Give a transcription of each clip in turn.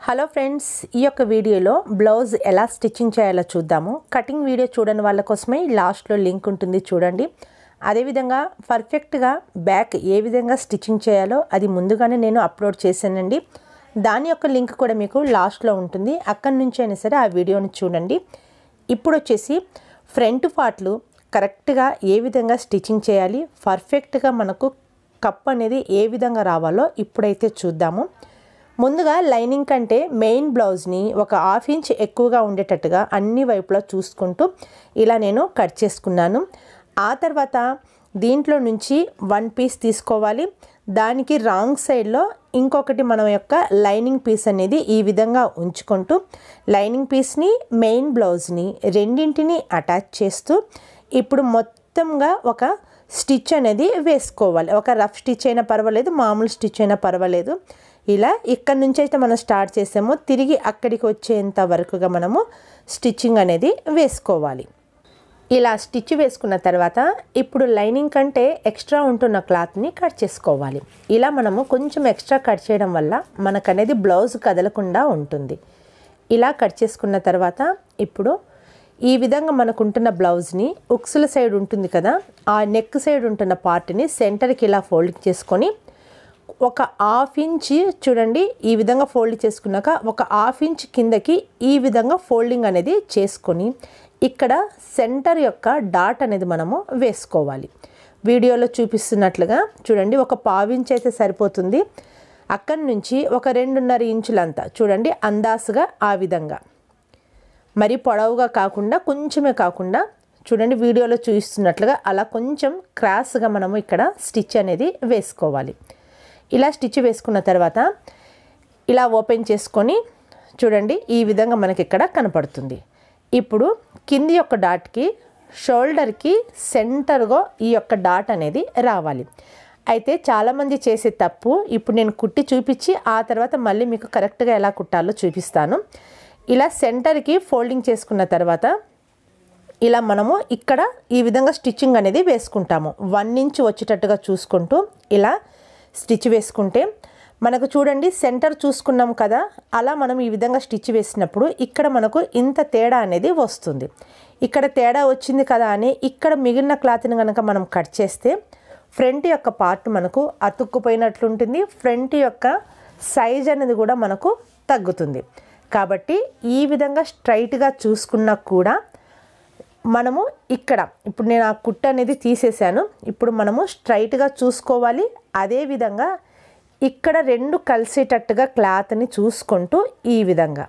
hello friends ఈ యొక్క వీడియోలో బ్లౌజ్ ఎలా స్టిచ్చింగ్ చేయాలో చూద్దాము కటింగ్ వీడియో చూడని వాళ్ళ కోసమే లాస్ట్లో లింక్ ఉంటుంది చూడండి అదేవిధంగా పర్ఫెక్ట్గా బ్యాక్ ఏ విధంగా స్టిచ్చింగ్ చేయాలో అది ముందుగానే నేను అప్లోడ్ చేశానండి దాని యొక్క లింక్ కూడా మీకు లాస్ట్లో ఉంటుంది అక్కడి నుంచి అయినా సరే ఆ వీడియోని చూడండి ఇప్పుడు వచ్చేసి ఫ్రంట్ పార్ట్లు కరెక్ట్గా ఏ విధంగా స్టిచ్చింగ్ చేయాలి పర్ఫెక్ట్గా మనకు కప్ అనేది ఏ విధంగా రావాలో ఇప్పుడైతే చూద్దాము ముందుగా లైనింగ్ కంటే మెయిన్ బ్లౌజ్ని ఒక హాఫ్ ఇంచ్ ఎక్కువగా ఉండేటట్టుగా అన్ని వైపులా చూసుకుంటూ ఇలా నేను కట్ చేసుకున్నాను ఆ తర్వాత దీంట్లో నుంచి వన్ పీస్ తీసుకోవాలి దానికి రాంగ్ సైడ్లో ఇంకొకటి మన యొక్క లైనింగ్ పీస్ అనేది ఈ విధంగా ఉంచుకుంటూ లైనింగ్ పీస్ని మెయిన్ బ్లౌజ్ని రెండింటిని అటాచ్ చేస్తూ ఇప్పుడు మొత్తంగా ఒక స్టిచ్ అనేది వేసుకోవాలి ఒక రఫ్ స్టిచ్ అయినా పర్వాలేదు మామూలు స్టిచ్ అయినా పర్వాలేదు ఇలా ఇక్కడ నుంచి అయితే మనం స్టార్ట్ చేసామో తిరిగి అక్కడికి వచ్చేంత వరకుగా మనము స్టిచ్చింగ్ అనేది వేసుకోవాలి ఇలా స్టిచ్ వేసుకున్న తర్వాత ఇప్పుడు లైనింగ్ కంటే ఎక్స్ట్రా ఉంటున్న క్లాత్ని కట్ చేసుకోవాలి ఇలా మనము కొంచెం ఎక్స్ట్రా కట్ చేయడం వల్ల మనకనేది బ్లౌజ్ కదలకుండా ఉంటుంది ఇలా కట్ చేసుకున్న తర్వాత ఇప్పుడు ఈ విధంగా మనకుంటున్న బ్లౌజ్ని ఉక్సుల సైడ్ ఉంటుంది కదా ఆ నెక్ సైడ్ ఉంటున్న పార్ట్ని సెంటర్కి ఇలా ఫోల్డ్ చేసుకొని ఒక హాఫ్ ఇంచ్ చూడండి ఈ విధంగా ఫోల్డ్ చేసుకున్నాక ఒక హాఫ్ ఇంచ్ కిందకి ఈ విధంగా ఫోల్డింగ్ అనేది చేసుకొని ఇక్కడ సెంటర్ యొక్క డాట్ అనేది మనము వేసుకోవాలి వీడియోలో చూపిస్తున్నట్లుగా చూడండి ఒక పావించ్ అయితే సరిపోతుంది అక్కడి నుంచి ఒక రెండున్నర ఇంచులంతా చూడండి అందాసుగా ఆ విధంగా మరి పొడవుగా కాకుండా కొంచెమే కాకుండా చూడండి వీడియోలో చూపిస్తున్నట్లుగా అలా కొంచెం క్రాస్గా మనము ఇక్కడ స్టిచ్ అనేది వేసుకోవాలి ఇలా స్టిచ్ వేసుకున్న తర్వాత ఇలా ఓపెన్ చేసుకొని చూడండి ఈ విధంగా మనకి ఇక్కడ కనపడుతుంది ఇప్పుడు కింది యొక్క డాట్కి షోల్డర్కి సెంటర్గా ఈ యొక్క డాట్ అనేది రావాలి అయితే చాలామంది చేసే తప్పు ఇప్పుడు నేను కుట్టి చూపించి ఆ తర్వాత మళ్ళీ మీకు కరెక్ట్గా ఎలా కుట్టాలో చూపిస్తాను ఇలా సెంటర్కి ఫోల్డింగ్ చేసుకున్న తర్వాత ఇలా మనము ఇక్కడ ఈ విధంగా స్టిచ్చింగ్ అనేది వేసుకుంటాము వన్ ఇంచ్ వచ్చేటట్టుగా చూసుకుంటూ ఇలా స్టిచ్ వేసుకుంటే మనకు చూడండి సెంటర్ చూసుకున్నాం కదా అలా మనం ఈ విధంగా స్టిచ్ వేసినప్పుడు ఇక్కడ మనకు ఇంత తేడా అనేది వస్తుంది ఇక్కడ తేడా వచ్చింది కదా అని ఇక్కడ మిగిలిన క్లాత్ని కనుక మనం కట్ చేస్తే ఫ్రంట్ యొక్క పార్ట్ మనకు అతుక్కుపోయినట్లుంటుంది ఫ్రంట్ యొక్క సైజ్ అనేది కూడా మనకు తగ్గుతుంది కాబట్టి ఈ విధంగా స్ట్రైట్గా చూసుకున్నా కూడా మనము ఇక్కడ ఇప్పుడు నేను ఆ కుట్ట అనేది తీసేసాను ఇప్పుడు మనము స్ట్రైట్గా చూసుకోవాలి అదేవిధంగా ఇక్కడ రెండు కలిసేటట్టుగా క్లాత్ని చూసుకుంటూ ఈ విధంగా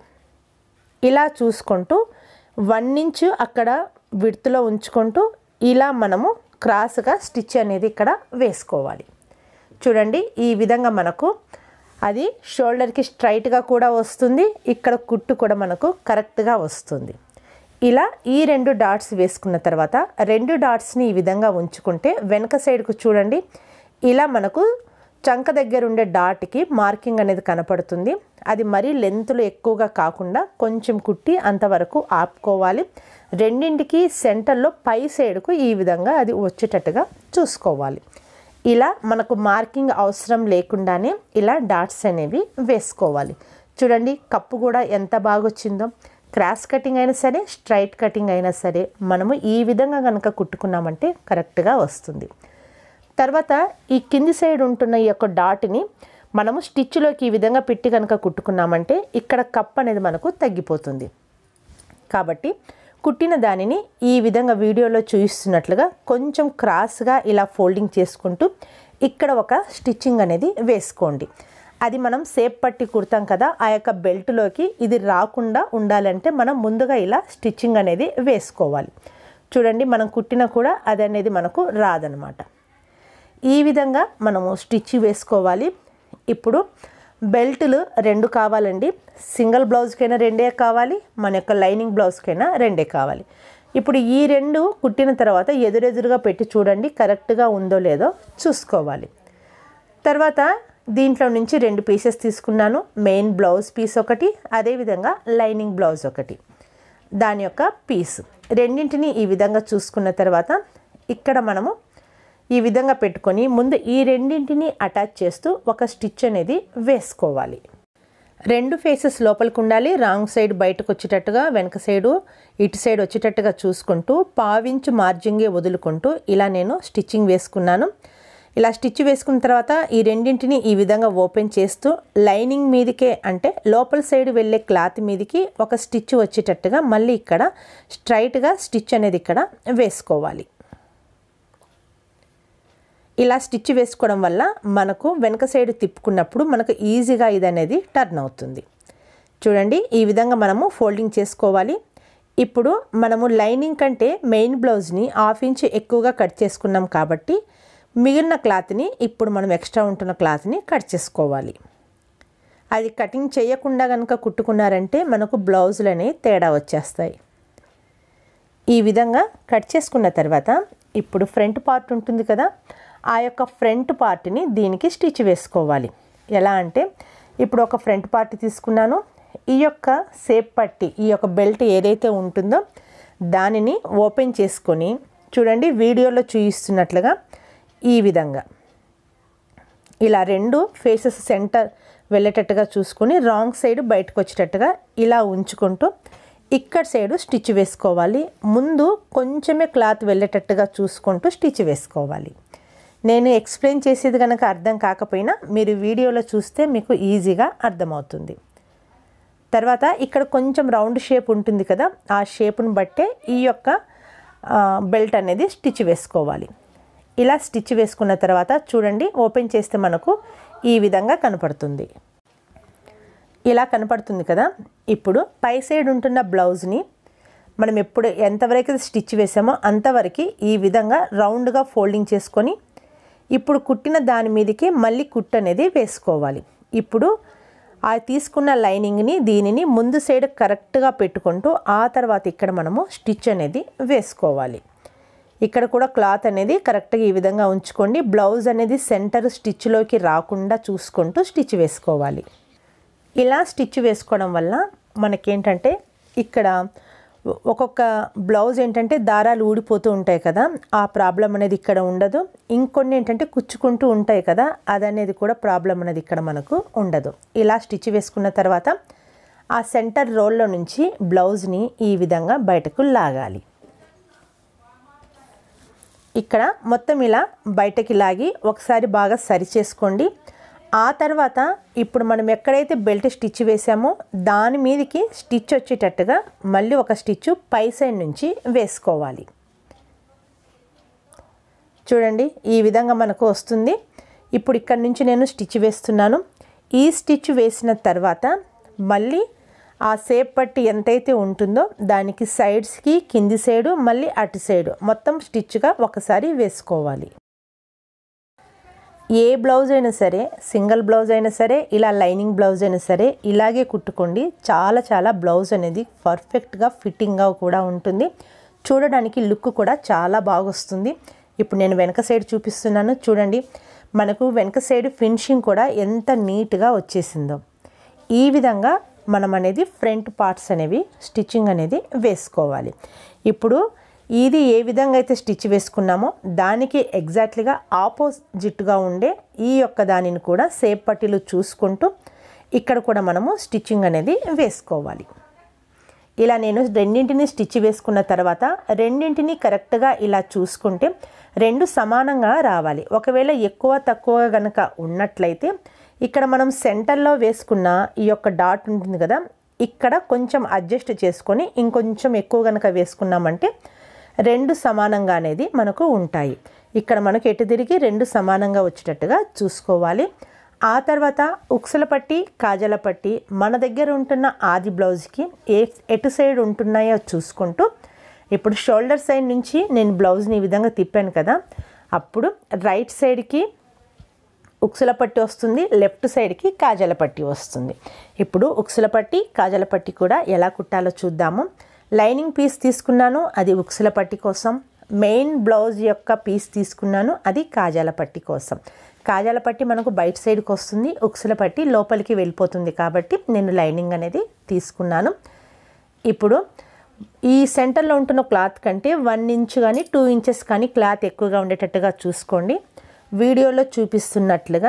ఇలా చూసుకుంటూ వన్ ఇంచ్ అక్కడ విడుతులో ఉంచుకుంటూ ఇలా మనము క్రాస్గా స్టిచ్ అనేది ఇక్కడ వేసుకోవాలి చూడండి ఈ విధంగా మనకు అది షోల్డర్కి స్ట్రైట్గా కూడా వస్తుంది ఇక్కడ కుట్టు కూడా మనకు కరెక్ట్గా వస్తుంది ఇలా ఈ రెండు డాట్స్ వేసుకున్న తర్వాత రెండు డాట్స్ని ఈ విధంగా ఉంచుకుంటే వెనక సైడ్కు చూడండి ఇలా మనకు చంక దగ్గర ఉండే డాట్కి మార్కింగ్ అనేది కనపడుతుంది అది మరీ లెంత్లో ఎక్కువగా కాకుండా కొంచెం కుట్టి అంతవరకు ఆపుకోవాలి రెండింటికి సెంటర్లో పై సైడ్కు ఈ విధంగా అది వచ్చేటట్టుగా చూసుకోవాలి ఇలా మనకు మార్కింగ్ అవసరం లేకుండానే ఇలా డాట్స్ అనేవి వేసుకోవాలి చూడండి కప్పు కూడా ఎంత బాగా వచ్చిందో క్రాస్ కటింగ్ అయినా సరే స్ట్రైట్ కటింగ్ అయినా సరే మనము ఈ విధంగా కనుక కుట్టుకున్నామంటే కరెక్ట్గా వస్తుంది తర్వాత ఈ కింది సైడ్ ఉంటున్న ఈ యొక్క డాట్ని మనము స్టిచ్లోకి ఈ విధంగా పెట్టి కనుక కుట్టుకున్నామంటే ఇక్కడ కప్ అనేది మనకు తగ్గిపోతుంది కాబట్టి కుట్టిన దానిని ఈ విధంగా వీడియోలో చూపిస్తున్నట్లుగా కొంచెం క్రాస్గా ఇలా ఫోల్డింగ్ చేసుకుంటూ ఇక్కడ ఒక స్టిచ్చింగ్ అనేది వేసుకోండి అది మనం సేప్ పట్టి కుడతాం కదా ఆ యొక్క బెల్ట్లోకి ఇది రాకుండా ఉండాలంటే మనం ముందుగా ఇలా స్టిచ్చింగ్ అనేది వేసుకోవాలి చూడండి మనం కుట్టినా కూడా అది అనేది మనకు రాదనమాట ఈ విధంగా మనము స్టిచ్ వేసుకోవాలి ఇప్పుడు బెల్టులు రెండు కావాలండి సింగిల్ బ్లౌజ్కైనా రెండే కావాలి మన యొక్క లైనింగ్ బ్లౌజ్కైనా రెండే కావాలి ఇప్పుడు ఈ రెండు కుట్టిన తర్వాత ఎదురెదురుగా పెట్టి చూడండి కరెక్ట్గా ఉందో లేదో చూసుకోవాలి తర్వాత దీంట్లో నుంచి రెండు పీసెస్ తీసుకున్నాను మెయిన్ బ్లౌజ్ పీస్ ఒకటి అదేవిధంగా లైనింగ్ బ్లౌజ్ ఒకటి దాని యొక్క పీస్ రెండింటిని ఈ విధంగా చూసుకున్న తర్వాత ఇక్కడ మనము ఈ విధంగా పెట్టుకొని ముందు ఈ రెండింటిని అటాచ్ చేస్తూ ఒక స్టిచ్ అనేది వేసుకోవాలి రెండు ఫేసెస్ లోపలికి ఉండాలి రాంగ్ సైడ్ బయటకు వచ్చేటట్టుగా వెనక సైడు ఇటు సైడ్ వచ్చేటట్టుగా చూసుకుంటూ పావించు మార్జింగే వదులుకుంటూ ఇలా నేను స్టిచ్చింగ్ వేసుకున్నాను ఇలా స్టిచ్ వేసుకున్న తర్వాత ఈ రెండింటిని ఈ విధంగా ఓపెన్ చేస్తూ లైనింగ్ మీదకే అంటే లోపల సైడ్ వెళ్ళే క్లాత్ మీదకి ఒక స్టిచ్ వచ్చేటట్టుగా మళ్ళీ ఇక్కడ స్ట్రైట్గా స్టిచ్ అనేది ఇక్కడ వేసుకోవాలి ఇలా స్టిచ్ వేసుకోవడం వల్ల మనకు వెనక సైడ్ తిప్పుకున్నప్పుడు మనకు ఈజీగా ఇది అనేది టర్న్ అవుతుంది చూడండి ఈ విధంగా మనము ఫోల్డింగ్ చేసుకోవాలి ఇప్పుడు మనము లైనింగ్ కంటే మెయిన్ బ్లౌజ్ని హాఫ్ ఇంచ్ ఎక్కువగా కట్ చేసుకున్నాం కాబట్టి మిగిలిన క్లాత్ని ఇప్పుడు మనం ఎక్స్ట్రా ఉంటున్న క్లాత్ని కట్ చేసుకోవాలి అది కటింగ్ చేయకుండా కనుక కుట్టుకున్నారంటే మనకు బ్లౌజులు అనేవి తేడా వచ్చేస్తాయి ఈ విధంగా కట్ చేసుకున్న తర్వాత ఇప్పుడు ఫ్రంట్ పార్ట్ ఉంటుంది కదా ఆ యొక్క ఫ్రంట్ పార్ట్ని దీనికి స్టిచ్ వేసుకోవాలి ఎలా అంటే ఇప్పుడు ఒక ఫ్రంట్ పార్ట్ తీసుకున్నాను ఈ యొక్క సేప్ పట్టి ఈ యొక్క బెల్ట్ ఏదైతే ఉంటుందో దానిని ఓపెన్ చేసుకొని చూడండి వీడియోలో చూపిస్తున్నట్లుగా ఈ విధంగా ఇలా రెండు ఫేసెస్ సెంటర్ వెళ్ళేటట్టుగా చూసుకొని రాంగ్ సైడ్ బయటకు వచ్చేటట్టుగా ఇలా ఉంచుకుంటూ ఇక్కడ సైడు స్టిచ్ వేసుకోవాలి ముందు కొంచెమే క్లాత్ వెళ్ళేటట్టుగా చూసుకుంటూ స్టిచ్ వేసుకోవాలి నేను ఎక్స్ప్లెయిన్ చేసేది కనుక అర్థం కాకపోయినా మీరు వీడియోలో చూస్తే మీకు ఈజీగా అర్థమవుతుంది తర్వాత ఇక్కడ కొంచెం రౌండ్ షేప్ ఉంటుంది కదా ఆ షేప్ను బట్టే ఈ యొక్క బెల్ట్ అనేది స్టిచ్ వేసుకోవాలి ఇలా స్టిచ్ వేసుకున్న తర్వాత చూడండి ఓపెన్ చేస్తే మనకు ఈ విధంగా కనపడుతుంది ఇలా కనపడుతుంది కదా ఇప్పుడు పై సైడ్ ఉంటున్న బ్లౌజ్ని మనం ఎప్పుడు ఎంతవరకు స్టిచ్ వేసామో అంతవరకు ఈ విధంగా రౌండ్గా ఫోల్డింగ్ చేసుకొని ఇప్పుడు కుట్టిన దాని మీదకి మళ్ళీ కుట్టు అనేది వేసుకోవాలి ఇప్పుడు ఆ తీసుకున్న లైనింగ్ని దీనిని ముందు సైడ్ కరెక్ట్గా పెట్టుకుంటూ ఆ తర్వాత ఇక్కడ మనము స్టిచ్ అనేది వేసుకోవాలి ఇక్కడ కూడా క్లాత్ అనేది కరెక్ట్గా ఈ విధంగా ఉంచుకోండి బ్లౌజ్ అనేది సెంటర్ స్టిచ్లోకి రాకుండా చూసుకుంటూ స్టిచ్ వేసుకోవాలి ఇలా స్టిచ్ వేసుకోవడం వల్ల మనకేంటంటే ఇక్కడ ఒక్కొక్క బ్లౌజ్ ఏంటంటే దారాలు ఊడిపోతూ ఉంటాయి కదా ఆ ప్రాబ్లం అనేది ఇక్కడ ఉండదు ఇంకొన్ని ఏంటంటే కుచ్చుకుంటూ ఉంటాయి కదా అదనేది కూడా ప్రాబ్లం అనేది ఇక్కడ మనకు ఉండదు ఇలా స్టిచ్ వేసుకున్న తర్వాత ఆ సెంటర్ రోల్లో నుంచి బ్లౌజ్ని ఈ విధంగా బయటకు లాగాలి ఇక్కడ మొత్తం ఇలా బయటకి లాగి ఒకసారి బాగా సరి చేసుకోండి ఆ తర్వాత ఇప్పుడు మనం ఎక్కడైతే బెల్ట్ స్టిచ్ వేసామో దాని మీదకి స్టిచ్ వచ్చేటట్టుగా మళ్ళీ ఒక స్టిచ్ పై సైడ్ నుంచి వేసుకోవాలి చూడండి ఈ విధంగా మనకు వస్తుంది ఇప్పుడు ఇక్కడ నుంచి నేను స్టిచ్ వేస్తున్నాను ఈ స్టిచ్ వేసిన తర్వాత మళ్ళీ ఆ సేప్ పట్టి ఎంతైతే ఉంటుందో దానికి సైడ్స్కి కింది సైడు మళ్ళీ అటు సైడు మొత్తం స్టిచ్గా ఒకసారి వేసుకోవాలి ఏ బ్లౌజ్ అయినా సరే సింగిల్ బ్లౌజ్ అయినా సరే ఇలా లైనింగ్ బ్లౌజ్ అయినా సరే ఇలాగే కుట్టుకోండి చాలా చాలా బ్లౌజ్ అనేది పర్ఫెక్ట్గా ఫిట్టింగ్గా కూడా ఉంటుంది చూడడానికి లుక్ కూడా చాలా బాగా వస్తుంది ఇప్పుడు నేను వెనక సైడ్ చూపిస్తున్నాను చూడండి మనకు వెనక సైడ్ ఫినిషింగ్ కూడా ఎంత నీట్గా వచ్చేసిందో ఈ విధంగా మనం అనేది ఫ్రంట్ పార్ట్స్ అనేవి స్టిచ్చింగ్ అనేది వేసుకోవాలి ఇప్పుడు ఇది ఏ విధంగా అయితే స్టిచ్ వేసుకున్నామో దానికి ఎగ్జాక్ట్లీగా ఆపోజిట్గా ఉండే ఈ యొక్క దానిని కూడా సేప్ పట్టీలు చూసుకుంటూ ఇక్కడ కూడా మనము స్టిచ్చింగ్ అనేది వేసుకోవాలి ఇలా నేను రెండింటిని స్టిచ్ వేసుకున్న తర్వాత రెండింటిని కరెక్ట్గా ఇలా చూసుకుంటే రెండు సమానంగా రావాలి ఒకవేళ ఎక్కువ తక్కువ గనక ఉన్నట్లయితే ఇక్కడ మనం సెంటర్లో వేసుకున్న ఈ యొక్క డాట్ ఉంటుంది కదా ఇక్కడ కొంచెం అడ్జస్ట్ చేసుకొని ఇంకొంచెం ఎక్కువ గనక వేసుకున్నామంటే రెండు సమానంగా అనేది మనకు ఉంటాయి ఇక్కడ మనకు ఎటు తిరిగి రెండు సమానంగా వచ్చేటట్టుగా చూసుకోవాలి ఆ తర్వాత ఉక్సుల పట్టి కాజల పట్టి మన దగ్గర ఉంటున్న ఆది బ్లౌజ్కి ఏ ఎటు సైడ్ ఉంటున్నాయో చూసుకుంటూ ఇప్పుడు షోల్డర్ సైడ్ నుంచి నేను బ్లౌజ్ని ఈ విధంగా తిప్పాను కదా అప్పుడు రైట్ సైడ్కి ఉక్సుల పట్టి వస్తుంది లెఫ్ట్ సైడ్కి కాజల పట్టి వస్తుంది ఇప్పుడు ఉక్సుల పట్టి కాజల పట్టి కూడా ఎలా కుట్టాలో చూద్దాము లైనింగ్ పీస్ తీసుకున్నాను అది ఉక్సుల పట్టి కోసం మెయిన్ బ్లౌజ్ యొక్క పీస్ తీసుకున్నాను అది కాజాల పట్టి కోసం కాజాల పట్టి మనకు బయట సైడ్కి వస్తుంది ఉక్సుల పట్టి లోపలికి వెళ్ళిపోతుంది కాబట్టి నేను లైనింగ్ అనేది తీసుకున్నాను ఇప్పుడు ఈ సెంటర్లో ఉంటున్న క్లాత్ కంటే వన్ ఇంచ్ కానీ టూ ఇంచెస్ కానీ క్లాత్ ఎక్కువగా ఉండేటట్టుగా చూసుకోండి వీడియోలో చూపిస్తున్నట్లుగా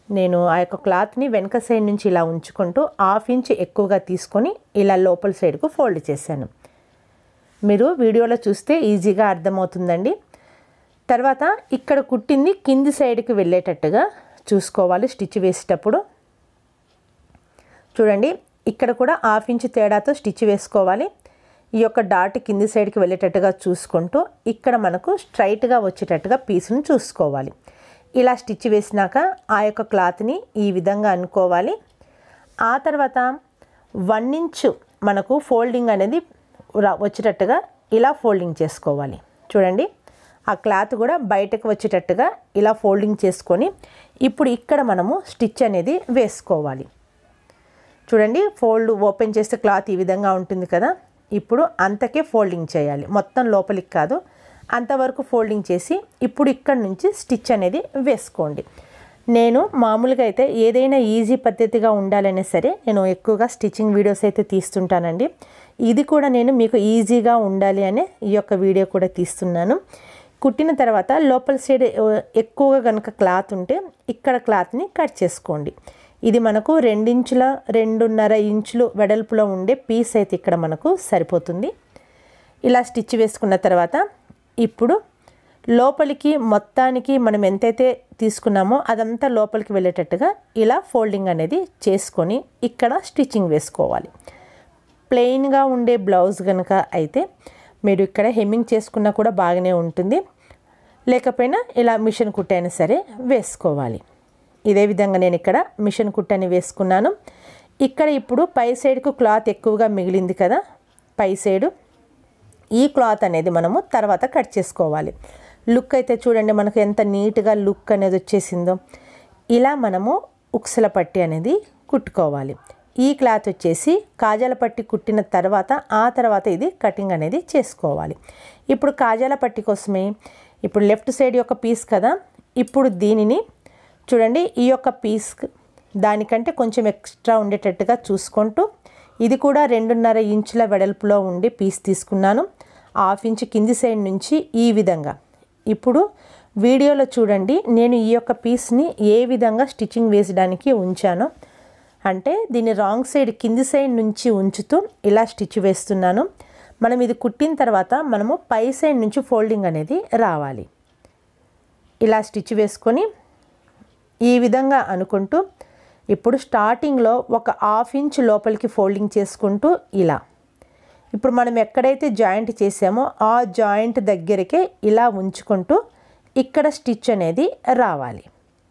నేను ఆ యొక్క క్లాత్ని వెనక సైడ్ నుంచి ఇలా ఉంచుకుంటూ హాఫ్ ఇంచ్ ఎక్కువగా తీసుకొని ఇలా లోపల సైడ్కు ఫోల్డ్ చేశాను మీరు వీడియోలో చూస్తే ఈజీగా అర్థమవుతుందండి తర్వాత ఇక్కడ కుట్టింది కింది సైడ్కి వెళ్ళేటట్టుగా చూసుకోవాలి స్టిచ్ వేసేటప్పుడు చూడండి ఇక్కడ కూడా హాఫ్ ఇంచ్ తేడాతో స్టిచ్ వేసుకోవాలి ఈ యొక్క డాట్ కింది సైడ్కి వెళ్ళేటట్టుగా చూసుకుంటూ ఇక్కడ మనకు స్ట్రైట్గా వచ్చేటట్టుగా పీస్ను చూసుకోవాలి ఇలా స్టిచ్ వేసినాక ఆ యొక్క క్లాత్ని ఈ విధంగా అనుకోవాలి ఆ తర్వాత వన్ ఇంచ్ మనకు ఫోల్డింగ్ అనేది రా- వచ్చేటట్టుగా ఇలా ఫోల్డింగ్ చేసుకోవాలి చూడండి ఆ క్లాత్ కూడా బయటకు వచ్చేటట్టుగా ఇలా ఫోల్డింగ్ చేసుకొని ఇప్పుడు ఇక్కడ మనము స్టిచ్ అనేది వేసుకోవాలి చూడండి ఫోల్డ్ ఓపెన్ చేస్తే క్లాత్ ఈ విధంగా ఉంటుంది కదా ఇప్పుడు అంతకే ఫోల్డింగ్ చేయాలి మొత్తం లోపలికి కాదు అంతవరకు ఫోల్డింగ్ చేసి ఇప్పుడు ఇక్కడ నుంచి స్టిచ్ అనేది వేసుకోండి నేను మామూలుగా అయితే ఏదైనా ఈజీ పద్ధతిగా ఉండాలనే సరే నేను ఎక్కువగా స్టిచ్చింగ్ వీడియోస్ అయితే తీస్తుంటానండి ఇది కూడా నేను మీకు ఈజీగా ఉండాలి అనే ఈ యొక్క వీడియో కూడా తీస్తున్నాను కుట్టిన తర్వాత లోపల సైడ్ ఎక్కువగా కనుక క్లాత్ ఉంటే ఇక్కడ క్లాత్ని కట్ చేసుకోండి ఇది మనకు రెండించుల రెండున్నర ఇంచులు వెడల్పులో ఉండే పీస్ అయితే ఇక్కడ మనకు సరిపోతుంది ఇలా స్టిచ్ వేసుకున్న తర్వాత ఇప్పుడు లోపలికి మొత్తానికి మనం ఎంతైతే తీసుకున్నామో అదంతా లోపలికి వెళ్ళేటట్టుగా ఇలా ఫోల్డింగ్ అనేది చేసుకొని ఇక్కడ స్టిచ్చింగ్ వేసుకోవాలి ప్లెయిన్గా ఉండే బ్లౌజ్ కనుక అయితే మీరు ఇక్కడ హెమ్మింగ్ చేసుకున్నా కూడా బాగానే ఉంటుంది లేకపోయినా ఇలా మిషన్ కుట్టైనా సరే వేసుకోవాలి ఇదే విధంగా నేను ఇక్కడ మిషన్ కుట్టని వేసుకున్నాను ఇక్కడ ఇప్పుడు పై సైడ్కు క్లాత్ ఎక్కువగా మిగిలింది కదా పై సైడు ఈ క్లాత్ అనేది మనము తర్వాత కట్ చేసుకోవాలి లుక్ అయితే చూడండి మనకు ఎంత నీట్గా లుక్ అనేది వచ్చేసిందో ఇలా మనము ఉక్సల పట్టి అనేది కుట్టుకోవాలి ఈ క్లాత్ వచ్చేసి కాజాల పట్టి కుట్టిన తర్వాత ఆ తర్వాత ఇది కటింగ్ అనేది చేసుకోవాలి ఇప్పుడు కాజాల పట్టి కోసమే ఇప్పుడు లెఫ్ట్ సైడ్ యొక్క పీస్ కదా ఇప్పుడు దీనిని చూడండి ఈ యొక్క పీస్ దానికంటే కొంచెం ఎక్స్ట్రా ఉండేటట్టుగా చూసుకుంటూ ఇది కూడా రెండున్నర ఇంచుల వెడల్పులో ఉండి పీస్ తీసుకున్నాను హాఫ్ ఇంచ్ కింది సైడ్ నుంచి ఈ విధంగా ఇప్పుడు వీడియోలో చూడండి నేను ఈ యొక్క పీస్ని ఏ విధంగా స్టిచ్చింగ్ వేసడానికి ఉంచానో అంటే దీన్ని రాంగ్ సైడ్ కింది సైడ్ నుంచి ఉంచుతూ ఇలా స్టిచ్ వేస్తున్నాను మనం ఇది కుట్టిన తర్వాత మనము పై సైడ్ నుంచి ఫోల్డింగ్ అనేది రావాలి ఇలా స్టిచ్ వేసుకొని ఈ విధంగా అనుకుంటూ ఇప్పుడు స్టార్టింగ్లో ఒక హాఫ్ ఇంచ్ లోపలికి ఫోల్డింగ్ చేసుకుంటూ ఇలా ఇప్పుడు మనం ఎక్కడైతే జాయింట్ చేసామో ఆ జాయింట్ దగ్గరికే ఇలా ఉంచుకుంటూ ఇక్కడ స్టిచ్ అనేది రావాలి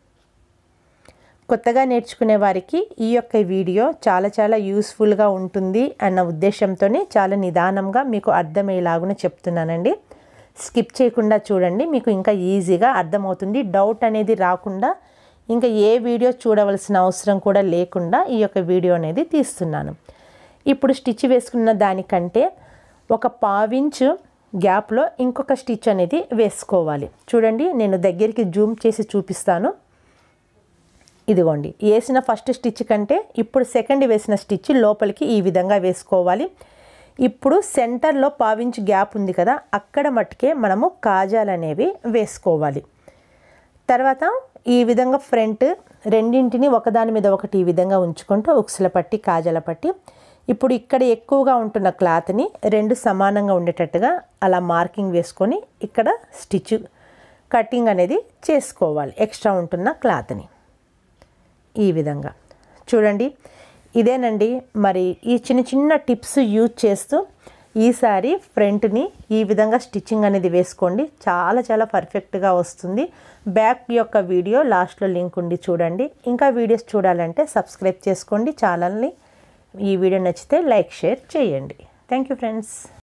కొత్తగా నేర్చుకునే వారికి ఈ యొక్క వీడియో చాలా చాలా యూస్ఫుల్గా ఉంటుంది అన్న ఉద్దేశంతోనే చాలా నిదానంగా మీకు అర్థమయ్యేలాగున చెప్తున్నానండి స్కిప్ చేయకుండా చూడండి మీకు ఇంకా ఈజీగా అర్థమవుతుంది డౌట్ అనేది రాకుండా ఇంకా ఏ వీడియో చూడవలసిన అవసరం కూడా లేకుండా ఈ యొక్క వీడియో అనేది తీస్తున్నాను ఇప్పుడు స్టిచ్ వేసుకున్న దానికంటే ఒక పావించు గ్యాప్లో ఇంకొక స్టిచ్ అనేది వేసుకోవాలి చూడండి నేను దగ్గరికి జూమ్ చేసి చూపిస్తాను ఇదిగోండి వేసిన ఫస్ట్ స్టిచ్ కంటే ఇప్పుడు సెకండ్ వేసిన స్టిచ్ లోపలికి ఈ విధంగా వేసుకోవాలి ఇప్పుడు సెంటర్లో పావించ్ గ్యాప్ ఉంది కదా అక్కడ మట్టుకే మనము కాజాలు అనేవి వేసుకోవాలి తర్వాత ఈ విధంగా ఫ్రంట్ రెండింటిని ఒకదాని మీద ఒకటి ఈ విధంగా ఉంచుకుంటూ ఉక్సుల పట్టి కాజాల పట్టి ఇప్పుడు ఇక్కడ ఎక్కువగా ఉంటున్న క్లాత్ని రెండు సమానంగా ఉండేటట్టుగా అలా మార్కింగ్ వేసుకొని ఇక్కడ స్టిచ్ కటింగ్ అనేది చేసుకోవాలి ఎక్స్ట్రా ఉంటున్న క్లాత్ని ఈ విధంగా చూడండి ఇదేనండి మరి ఈ చిన్న చిన్న టిప్స్ యూజ్ చేస్తూ ఈసారి ఫ్రంట్ని ఈ విధంగా స్టిచ్చింగ్ అనేది వేసుకోండి చాలా చాలా పర్ఫెక్ట్గా వస్తుంది బ్యాక్ యొక్క వీడియో లాస్ట్లో లింక్ ఉండి చూడండి ఇంకా వీడియోస్ చూడాలంటే సబ్స్క్రైబ్ చేసుకోండి ఛానల్ని ఈ వీడియో నచ్చితే లైక్ షేర్ చేయండి థ్యాంక్ యూ ఫ్రెండ్స్